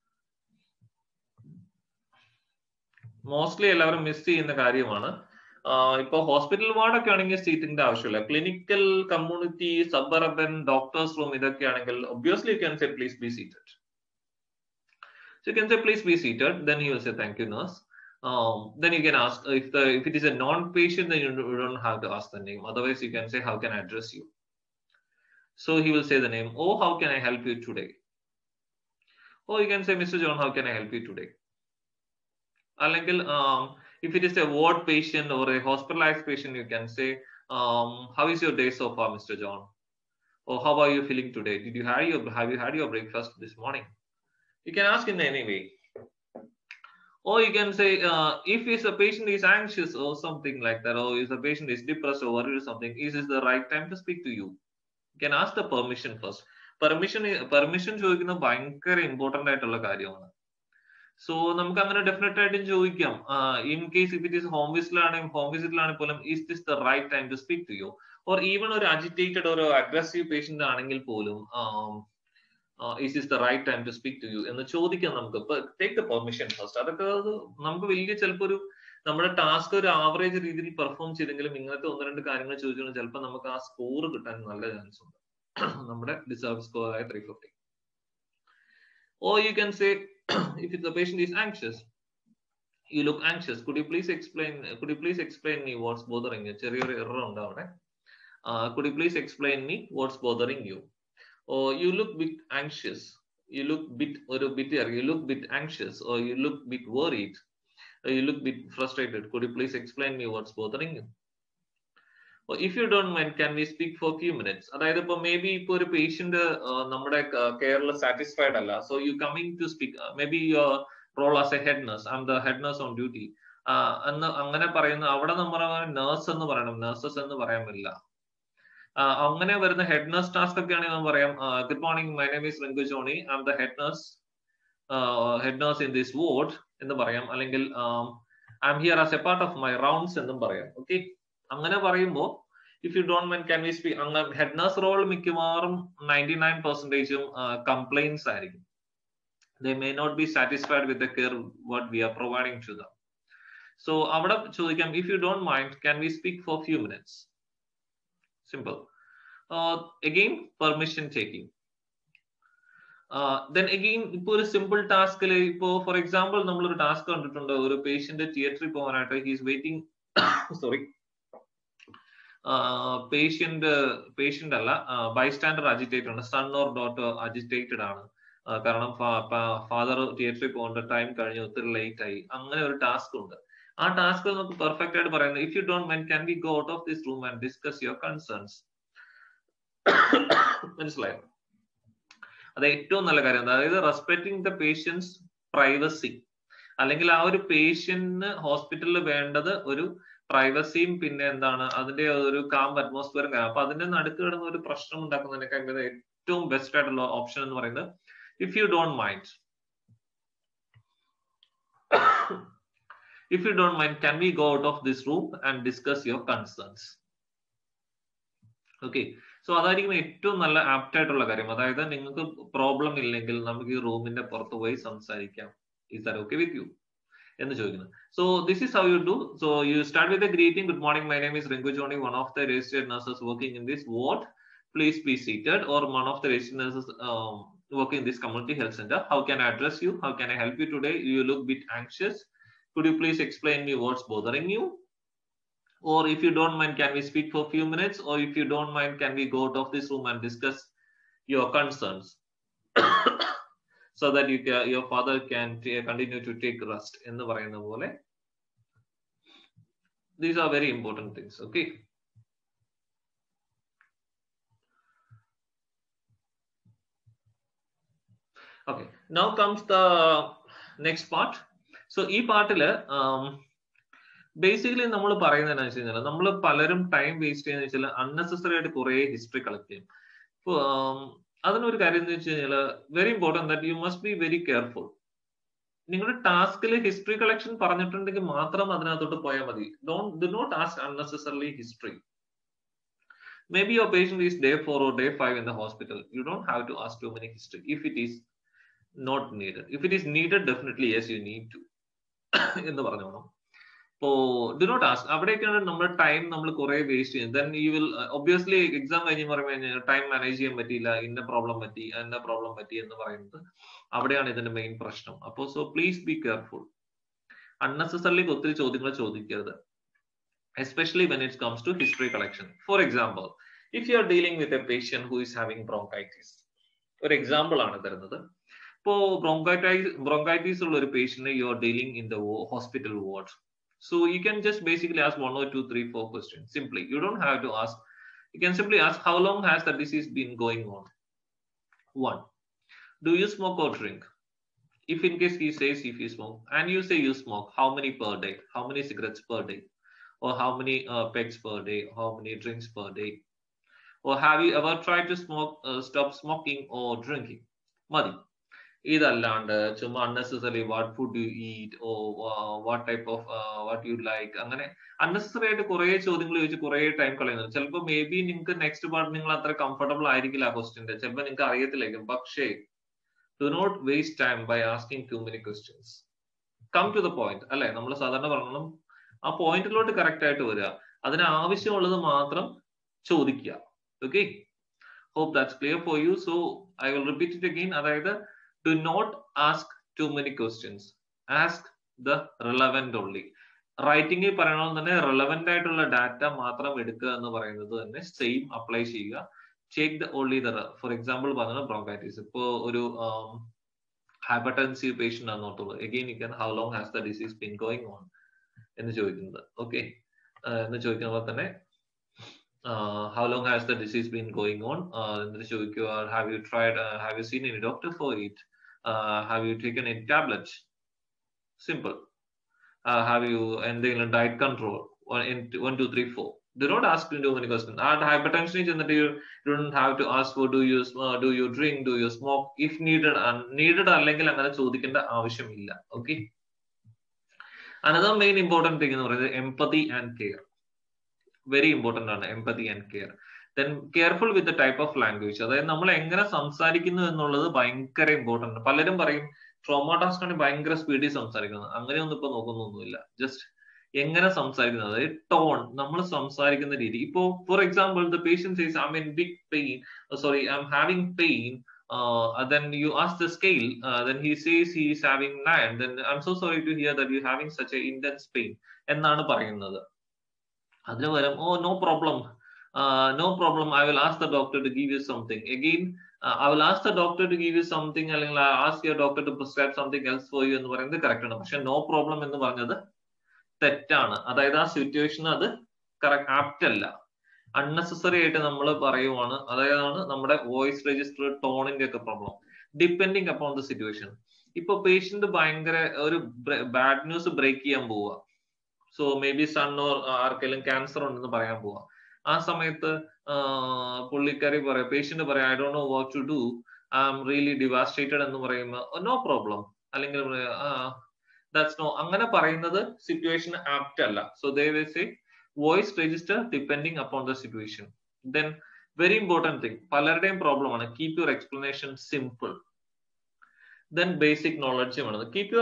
മോസ്റ്റ്ലി എല്ലാവരും മിസ് ചെയ്യുന്ന കാര്യമാണ് ഇപ്പൊ ഹോസ്പിറ്റൽ വാർഡൊക്കെ ആണെങ്കിൽ സീറ്റിന്റെ ആവശ്യമില്ല clinical community suburban doctors room ഇതൊക്കെ ആണെങ്കിൽ obviously you can say please be seated so you can say please be seated then you will say thank you nurse um, then you can ask if the if it is a non-patient then you don't have to ask the name otherwise you can say how can i address you so he will say the name oh how can i help you today or you can say mr john how can i help you today അല്ലെങ്കിൽ um, if it is a ward patient or a hospitalized patient you can say um, how is your day so far mr john or how are you feeling today did you have your have you had your breakfast this morning you can ask in any way or you can say uh, if is a patient is anxious or something like that or if the patient is depressed or worried or something is this the right time to speak to you you can ask the permission first permission permission ചോദിക്കുന്നത് ഭയങ്കര ഇമ്പോർട്ടന്റ് ആയിട്ടുള്ള കാര്യമാണ് സോ നമുക്ക് അങ്ങനെ ഡെഫിനറ്റ് ആയിട്ടും ചോദിക്കാം in case if it is home വിസിറ്റിലാണെങ്കിൽ ഹോം വിസിറ്റിലാണെങ്കിൽ പോലും is this the right time to speak to you or even ഒരു അജിറ്റേറ്റഡ് ഒരു അഗ്രസീവ് പേഷ്യന്റ് ആണെങ്കിൽ പോലും is is the right time to speak to you എന്ന് ചോദിക്കാം നമുക്ക് ടേക്ക് ദ പെർമിഷൻ ഫസ്റ്റ് അതൊക്കെ നമുക്ക് വലിയ ചിലപ്പോൾ ഒരു നമ്മുടെ ടാസ്ക് ഒരു ആവറേജ് രീതിയിൽ പെർഫോം ചെയ്തെങ്കിലും ഇങ്ങനത്തെ ഒന്ന് രണ്ട് കാര്യങ്ങൾ ചോദിച്ചാൽ ചിലപ്പോൾ നമുക്ക് ആ സ്കോർ കിട്ടാൻ നല്ല ചാൻസ് ഉണ്ട് നമ്മുടെ ഡിസേർവ് സ്കോർ ആയ three fifty oh you can say if the patient is anxious you look anxious could you please explain could you please explain me what's bothering ചെറിയൊരു എറർ ഉണ്ട് അവിടെ could you please explain me what's bothering you or you look bit anxious you look bit or a bit you look bit anxious or you look bit worried or you look bit frustrated could you please explain me what's bothering you or if you don't mind can we speak for a few minutes അതായത് ഇപ്പൊ മേ ബി ഇപ്പൊ ഒരു പേഷ്യന്റ് നമ്മുടെ കെയറിൽ സാറ്റിസ്ഫൈഡ് അല്ല so you coming to speak maybe your role as a head nurse I'm the head nurse on duty എന്ന് അങ്ങനെ പറയുന്ന അവിടെ നമ്മൾ നഴ്സ് എന്ന് പറയണം നഴ്സസ് എന്ന് പറയാൻ പറ്റില്ല അങ്ങനെ വരുന്ന ഹെഡ് നഴ്സ് ടാസ്ക് ഒക്കെ ആണെങ്കിൽ നമ്മൾ പറയാം good morning my name is Rinku Johnny I'm the head nurse head nurse in this ward എന്ന് പറയാം അല്ലെങ്കിൽ I'm here as a part of my rounds എന്നും പറയാം ഓക്കെ അങ്ങനെ പറയുമ്പോൾ if you don't mind can we speak അങ്ങനെ ഹെഡ് നഴ്സ് റോൾ മിക്കവാറും നയൻറ്റി നയൻ പെർസെന്റേജും കംപ്ലൈൻസ് ആയിരിക്കും they may not be satisfied with the care what we are providing to them so അവിടെ ചോദിക്കാം if you don't mind can we speak for few minutes simple uh, again permission taking then again ഇപ്പൊ ഒരു സിമ്പിൾ ടാസ്കിൽ ഇപ്പോ ഫോർ എക്സാമ്പിൾ നമ്മൾ ഒരു ടാസ്ക് കണ്ടിട്ടുണ്ട് ഒരു പേഷ്യന്റ് തിയേറ്ററിൽ പോകാനായിട്ട് he's waiting sorry patient patient അല്ല ബൈസ്റ്റാൻഡർ അജിറ്റേറ്റഡ് ആണ് സൺ ഓർ ഡോട്ടർ അജിറ്റേറ്റഡ് ആണ് കാരണം ഫാദർ തിയേറ്ററിൽ പോകേണ്ട ടൈം കഴിഞ്ഞ് ഒത്തിരി ലേറ്റ് ആയി അങ്ങനെ ഒരു ടാസ്ക് ഉണ്ട് ആ ടാസ്ക് നമുക്ക് പെർഫെക്റ്റ് ആയിട്ട് പറയുന്നത് if you don't mind can be go out of this room and discuss your concerns മനസ്സിലായോ അത് ഏറ്റവും നല്ല കാര്യം അതായത് റെസ്പെക്ടിങ് ദ പേഷ്യൻസ് പ്രൈവസി അല്ലെങ്കിൽ ആ ഒരു പേഷ്യന്റിന് ഹോസ്പിറ്റലിൽ വേണ്ടത് ഒരു പ്രൈവസിയും പിന്നെ എന്താണ് അതിന്റെ ഒരു കാം അറ്റ്മോസ്ഫിയറും അപ്പൊ അതിന്റെ നടുക്ക് കിടന്ന ഒരു പ്രശ്നം ഉണ്ടാക്കുന്നതിനേക്കാൾ ഏറ്റവും ബെസ്റ്റ് ആയിട്ടുള്ള ഓപ്ഷൻ എന്ന് പറയുന്നത് if you don't mind if you don't mind, can we go out of this room and discuss your concerns? Okay so അതായിരിക്കും ഏറ്റവും നല്ല ആപ്റ്റ് ആയിട്ടുള്ള കാര്യം അതായത് നിങ്ങൾക്ക് പ്രോബ്ലം ഇല്ലെങ്കിൽ നമുക്ക് ഈ റൂമിന്റെ പുറത്ത് പോയി സംസാരിക്കാം is that okay with you എന്ന് ചോദിക്കുന്നത് so this is how you do so you start with greeting good morning my name is Rinku Johnny one of the registered nurses working in this ward please be seated or one of the registered nurses um, working in this community health center how can i address you how can i help you today you look bit anxious could you please explain me what's bothering you or if you don't mind can we speak for a few minutes or if you don't mind can we go out of this room and discuss your concerns so that you can, your father can t- continue to take rest എന്ന് പറയുന്ന പോലെ these are very important things okay okay now comes the next part so ഈ പാർട്ടില് ബേസിക്കലി നമ്മൾ പറയുന്നത് വെച്ച് കഴിഞ്ഞാൽ നമ്മൾ പലരും ടൈം വേസ്റ്റ് ചെയ്യുന്ന വെച്ചാൽ അൺനെസസറി ആയിട്ട് കുറെ ഹിസ്റ്ററി കളക്ട് ചെയ്യും ഇപ്പൊ അതിനൊരു കാര്യം എന്ന് വെച്ച് കഴിഞ്ഞാൽ very important that you must be very careful നിങ്ങളുടെ ടാസ്കിൽ ഹിസ്റ്ററി കളക്ഷൻ പറഞ്ഞിട്ടുണ്ടെങ്കിൽ മാത്രം അതിനകത്തോട്ട് പോയാൽ മതി don't do not ask unnecessarily history maybe your patient is day 4 or day 5 in the hospital you don't have to ask too many history if it is not needed if it is needed definitely yes you need to എന്ന് പറഞ്ഞോണം ഇപ്പോ ഡു നോട്ട് ആസ്ക് അവിടേക്കാണ് നമ്മുടെ ടൈം നമ്മൾ കുറെ വേസ്റ്റ് ചെയ്യുന്നത് then you will obviously exam കഴിഞ്ഞ് പറയുമ്പോൾ ടൈം മാനേജ് ചെയ്യാൻ പറ്റിയില്ല ഇന്ന പ്രോബ്ലം പറ്റി ഇന്ന പ്രോബ്ലം പറ്റി എന്ന് പറയുന്നത് അവിടെയാണ് ഇതിന്റെ മെയിൻ പ്രശ്നം അപ്പോൾ so please be careful unnecessarily ഒത്തിരി ചോദ്യങ്ങൾ ചോദിക്കരുത് especially when it comes to history collection. For example, if you are dealing with a patient who is having bronchitis, ഒരു എക്സാമ്പിൾ ആണ് തരുന്നത് ഇപ്പോ ബ്രോങ്കൈറ്റൈസ് ബ്രോങ്കൈറ്റീസ് ഉള്ള ഒരു patient you are dealing in the hospital ward so you can just basically ask one or two three four question simply you don't have to ask you can simply ask how long has the disease been going on one do you smoke or drink if in case he says if you smoke and you say you smoke how many per day how many cigarettes per day or how many uh, pegs per day, how many drinks per day, or have you ever tried to smoke, uh, stop smoking or drinking? മതി ഇതല്ലാണ്ട് ചുമ്മാ unnecessary what food you eat oh what type of what you like അങ്ങനെ അൺനെസസറി ആയിട്ട് കുറെ ചോദ്യങ്ങൾ ചോദിച്ച് കുറെ ടൈം കളയുന്നത് ചിലപ്പോൾ മേ ബി നിങ്ങൾക്ക് നെക്സ്റ്റ് പാർട്ട് നിങ്ങൾ അത്ര കംഫർട്ടബിൾ ആയിരിക്കില്ല ആ ക്വസ്റ്റിന്റെ ചിലപ്പോൾ നിങ്ങൾക്ക് അറിയത്തില്ലായിരിക്കും പക്ഷേ do not waste time by asking too many questions come to the point അല്ലെ നമ്മൾ സാധാരണ പറയണം ആ പോയിന്റിലോട്ട് കറക്റ്റ് ആയിട്ട് വരിക അതിന് ആവശ്യമുള്ളത് മാത്രം ചോദിക്കുക okay hope that's clear for you so I will repeat it again അതായത് do not ask too many questions ask the relevant only റൈറ്റിംഗിൽ പറയണമെന്ന് തന്നെ റിലവന്റ് ആയിട്ടുള്ള ഡാറ്റ മാത്രം എടുക്കുക എന്ന് പറയുന്നത് തന്നെ സെയിം അപ്ലൈ ചെയ്യുക check the only the for example പറഞ്ഞ ബ്രോങ്കൈറ്റിസ് ഇപ്പോ ഒരു ഹൈപ്പർടെൻസീവ് പേഷ്യന്റ് ആണെന്നോട്ടുള്ളൂ again you can how long has the disease been going on എന്ന് ചോദിക്കുന്നത് ഓക്കെ എന്ന് ചോദിക്കുമ്പോൾ തന്നെ how long has the disease been going on എന്നിട്ട് ചോദിക്കുക have you tried have you seen any doctor for it have you taken any tablet simple have you എന്തെങ്കിലും diet control one to three four do not ask too many questions. And hypertension is that you don't have to ask for do you uh, do you drink, do you smoke, if needed and needed അല്ലെങ്കിൽ അങ്ങനെ ചോദിക്കേണ്ട ആവശ്യമില്ല okay another main important thing എന്ന് പറയുന്നത് empathy and care very important ആണ് empathy and care then careful with type of language അതായത് നമ്മൾ എങ്ങനെ സംസാരിക്കുന്നു എന്നുള്ളത് ഭയങ്കര ഇമ്പോർട്ടന്റ് പലരും പറയും ട്രോമ ടാസ്ക് ആണ് ഭയങ്കര സ്പീഡിൽ സംസാരിക്കുന്നത് അങ്ങനെയൊന്നും ഇപ്പൊ നോക്കുന്നൊന്നുമില്ല ജസ്റ്റ് എങ്ങനെ സംസാരിക്കുന്നത് അതായത് ടോൺ നമ്മൾ സംസാരിക്കുന്ന രീതി ഇപ്പോ for example the patients is I mean big pain sorry I'm having pain uh, then you ask the scale, uh, then he says he is having nine. Then I'm so sorry to hear that you're having such a intense pain. എന്നാണ് പറയുന്നത് അതിന് പകരം oh no problem no problem I will ask the doctor to give you something again I will ask the doctor to give you something അല്ലെങ്കിൽ ask your doctor to prescribe something else for you എന്ന് പറയുന്നത് കറക്റ്റ് ആണ് പക്ഷെ നോ പ്രോബ്ലം എന്ന് പറഞ്ഞത് തെറ്റാണ് അതായത് ആ സിറ്റുവേഷൻ അത് കറക്റ്റ് ആപ്റ്റ് അല്ല അൺനെസസറി ആയിട്ട് നമ്മൾ പറയുവാണ് അതായതാണ് നമ്മുടെ വോയിസ് രജിസ്റ്റർ ടോണിന്റെ ഒക്കെ problem depending upon the situation ഇപ്പൊ പേഷ്യന്റ് ഭയങ്കര ഒരു ബാഡ് ന്യൂസ് ബ്രേക്ക് ചെയ്യാൻ പോവുക so maybe son or ആർക്കെങ്കിലും ക്യാൻസർ ഉണ്ടെന്ന് പറയാൻ പോവാ ആ സമയത്ത് പുള്ളിക്കാരി പറയാം പേഷ്യന്റ് പറയാം I do know what to do I am really devastated എന്ന് പറയുമ്പോൾ നോ പ്രോബ്ലം അല്ലെങ്കിൽ ദാറ്റ്സ് നോ അങ്ങനെ പറയുന്നത് സിറ്റുവേഷൻ ആപ്റ്റ് അല്ല so they say voice register depending upon the situation then very important thing പലരുടെയും പ്രോബ്ലം ആണ് keep your explanation simple then basic knowledge വേണം കീപ് യുവർ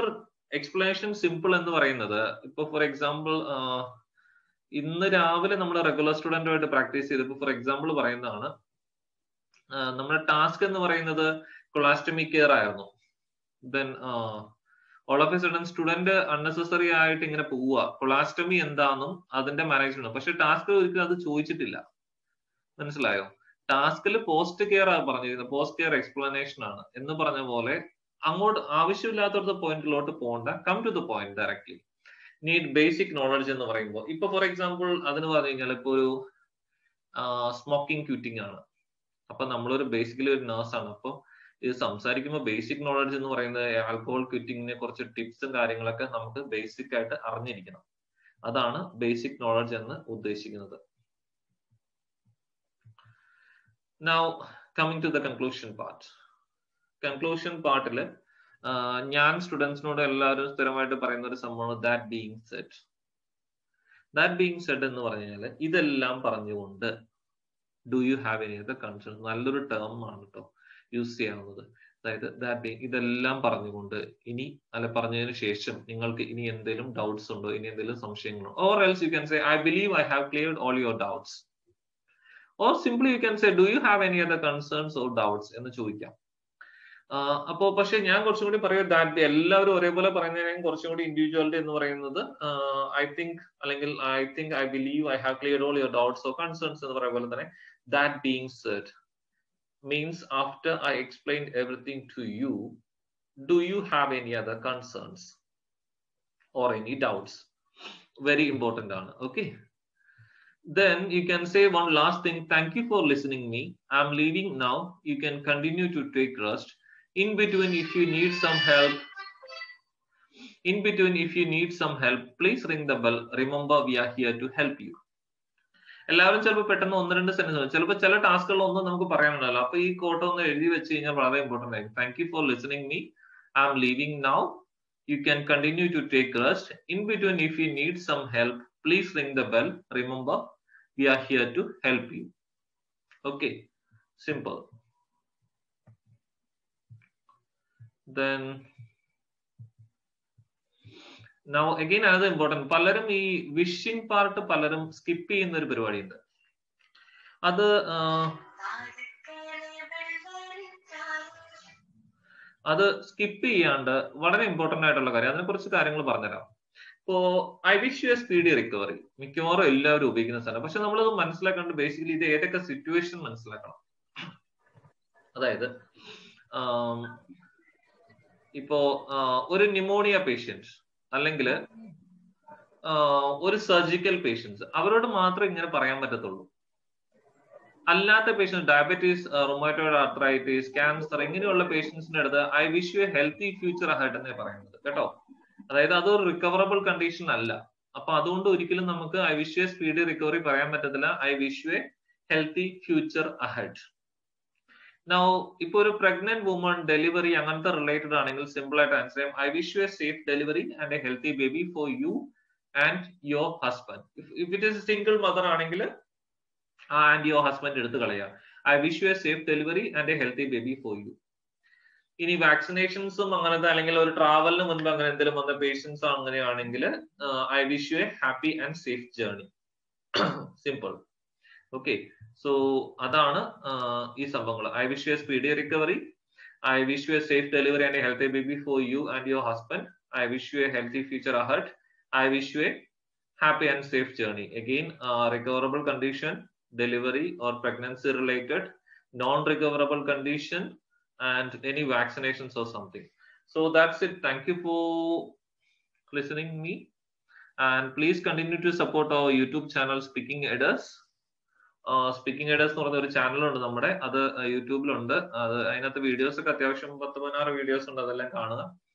എക്സ്പ്ലനേഷൻ സിമ്പിൾ എന്ന് പറയുന്നത് ഇപ്പൊ ഫോർ എക്സാമ്പിൾ ഇന്ന് രാവിലെ നമ്മൾ റെഗുലർ സ്റ്റുഡന്റുമായിട്ട് പ്രാക്ടീസ് ചെയ്തപ്പോൾ ഫോർ എക്സാമ്പിൾ പറയുന്നതാണ് നമ്മുടെ ടാസ്ക് എന്ന് പറയുന്നത് കൊളാസ്റ്റമി കെയർ ആയിരുന്നു then all of a sudden student unnecessary ആയിട്ട് ഇങ്ങനെ പോവുക കൊളാസ്റ്റമി എന്താണെന്നും അതിന്റെ മാനേജ്മെന്റ് പക്ഷെ ടാസ്ക് ഒരിക്കലും അത് ചോദിച്ചിട്ടില്ല മനസ്സിലായോ ടാസ്കിൽ പോസ്റ്റ് കെയർ ആണ് പറഞ്ഞിരുന്നത് പോസ്റ്റ് കെയർ എക്സ്പ്ലനേഷൻ ആണ് എന്ന് പറഞ്ഞ പോലെ അങ്ങോട്ട് ആവശ്യമില്ലാത്തടത്ത പോയിന്റിലോട്ട് പോകണ്ട come to the point directly need basic knowledge എന്ന് പറയുമ്പോൾ ഇപ്പൊ ഫോർ എക്സാമ്പിൾ അതിന് പറഞ്ഞു കഴിഞ്ഞാൽ ഇപ്പൊ ഒരു സ്മോക്കിംഗ് ക്യൂറ്റിംഗ് ആണ് അപ്പൊ നമ്മളൊരു ബേസിക്കലി ഒരു നേഴ്സ് ആണ് അപ്പോൾ ഇത് സംസാരിക്കുമ്പോൾ ബേസിക് നോളജ് എന്ന് പറയുന്നത് ആൽക്കഹോൾ ക്വിറ്റിങ്ങിനെ കുറച്ച് ടിപ്സും കാര്യങ്ങളൊക്കെ നമുക്ക് ബേസിക് ആയിട്ട് അറിഞ്ഞിരിക്കണം അതാണ് ബേസിക് നോളജ് എന്ന് ഉദ്ദേശിക്കുന്നത് now coming to the conclusion part conclusion പാർട്ടിൽ ഞാൻ സ്റ്റുഡൻസിനോട് എല്ലാവരും സ്ഥിരമായിട്ട് പറയുന്ന ഒരു സംഭവമാണ് that being said that being said എന്ന് പറഞ്ഞു കഴിഞ്ഞാൽ ഇതെല്ലാം പറഞ്ഞുകൊണ്ട് do you have any other concern നല്ലൊരു ടേം ആണ് കേട്ടോ യൂസ് ചെയ്യാവുന്നത് അതായത് ദാറ്റ് ബീങ് ഇതെല്ലാം പറഞ്ഞുകൊണ്ട് ഇനി അല്ല പറഞ്ഞതിന് ശേഷം നിങ്ങൾക്ക് ഇനി എന്തെങ്കിലും ഡൗട്ട്സ് ഉണ്ടോ ഇനി എന്തെങ്കിലും സംശയങ്ങളോ or else you can say I believe I have cleared all your doubts or simply you can say do you have any other concerns or doubts എന്ന് ചോദിക്കാം അപ്പോ പക്ഷെ ഞാൻ കുറച്ചും കൂടി പറയും ദാറ്റ് എല്ലാവരും ഒരേപോലെ പറയുന്നതിനും കുറച്ചും കൂടി ഇൻഡിവിജ്വാലിറ്റി എന്ന് പറയുന്നത് ഐ തിങ്ക് അല്ലെങ്കിൽ I think I believe I have clear all your doubts or concerns എന്ന് പറയുന്ന പോലെ തന്നെ that being said means after I explained everything to you, do you have any other concerns or any doubts? Very important, Anna. Okay. Then you can say one last thing. Thank you for listening me. I'm leaving now. You can continue to take rest. In between, if you need some help, in between, if you need some help, please ring the bell. Remember, we are here to help you. എല്ലാവരും ചിലപ്പോൾ പെട്ടെന്ന് ഒന്ന് രണ്ട് സെന്റൻസ് ചിലപ്പോൾ ചില ടാസ്കുകൾ ഒന്നും നമുക്ക് പറയാനുണ്ടല്ലോ അപ്പൊ ഈ കോട്ട ഒന്ന് എഴുതി വെച്ച് കഴിഞ്ഞാൽ വളരെ ഇമ്പോർട്ടന്റ് ആയിരിക്കും thank you for listening me I am leaving now you can continue to take rest in between if you need some help please ring the bell remember we are here to help you okay simple then now again അത് ഇമ്പോർട്ടൻറ്റ് പലരും ഈ വിഷിംഗ് പാർട്ട് പലരും സ്കിപ്പ് ചെയ്യുന്ന ഒരു പരിപാടിയുണ്ട് അത് അത് സ്കിപ്പ് ചെയ്യാണ്ട് വളരെ ഇമ്പോർട്ടന്റ് ആയിട്ടുള്ള കാര്യം അതിനെ കുറിച്ച് കാര്യങ്ങൾ പറഞ്ഞുതരാം ഇപ്പോ I wish you a speedy recovery മിക്കവാറും എല്ലാവരും ഉപയോഗിക്കുന്ന സാധനം പക്ഷെ നമ്മളത് മനസ്സിലാക്കേണ്ട ബേസിക്കലി ഇത് ഏതൊക്കെ സിറ്റുവേഷൻ മനസ്സിലാക്കണം അതായത് ഇപ്പോ ഒരു ന്യൂമോണിയ പേഷ്യൻസ് അല്ലെങ്കിൽ ഒരു സർജിക്കൽ പേഷ്യൻസ് അവരോട് മാത്രമേ ഇങ്ങനെ പറയാൻ പറ്റത്തുള്ളൂ അല്ലാത്ത patients diabetes rheumatoid arthritis cancer ഇങ്ങനെയുള്ള പേഷ്യൻസിന്റെ അടുത്ത് I wish you a healthy future ahead എന്നേ പറയുന്നത് കേട്ടോ അതായത് അതൊരു റിക്കവറബിൾ കണ്ടീഷൻ അല്ല അപ്പൊ അതുകൊണ്ട് ഒരിക്കലും നമുക്ക് I wish you a speedy recovery പറയാൻ പറ്റത്തില്ല I wish you a healthy future ahead now ഇപ്പൊ ഒരു പ്രഗ്നന്റ് വുമൺ ഡെലിവറി അങ്ങനത്തെ റിലേറ്റഡ് ആണെങ്കിൽ സിമ്പിൾ ആയിട്ട് ആൻസർ ചെയ്യാം I wish you a safe delivery and a healthy baby for you and your husband if it is single mother ആണെങ്കിൽ ആൻഡ് യുവർ ഹസ്ബൻഡ് എടുത്ത് കളയാം I wish you a safe delivery and a healthy baby for U ഇനി വാക്സിനേഷൻസും അങ്ങനത്തെ അല്ലെങ്കിൽ ഒരു ട്രാവലിന് മുൻപ് അങ്ങനെ എന്തെങ്കിലും വന്ന പേഷ്യൻസ് അങ്ങനെയാണെങ്കിൽ I wish you a happy and safe journey simple okay so അതാണ് ഈ സംഭവങ്ങൾ I wish you a speedy recovery I wish you a safe delivery and a healthy baby for you and your husband I wish you a healthy future ahead I wish you a happy and safe journey. Again, uh, recoverable condition, delivery or pregnancy related, non-recoverable condition, and any vaccinations or something. So that's it. Thank you for listening me. And please continue to support our YouTube channel, Speaking Editors. Speaking Aiders എന്ന് പറഞ്ഞ ഒരു ചാനലുണ്ട് നമ്മുടെ അത് യൂട്യൂബിലുണ്ട് അത് അതിനകത്ത് വീഡിയോസ് ഒക്കെ അത്യാവശ്യം പത്ത് പതിനാറ് വീഡിയോസ് ഉണ്ട് അതെല്ലാം കാണുക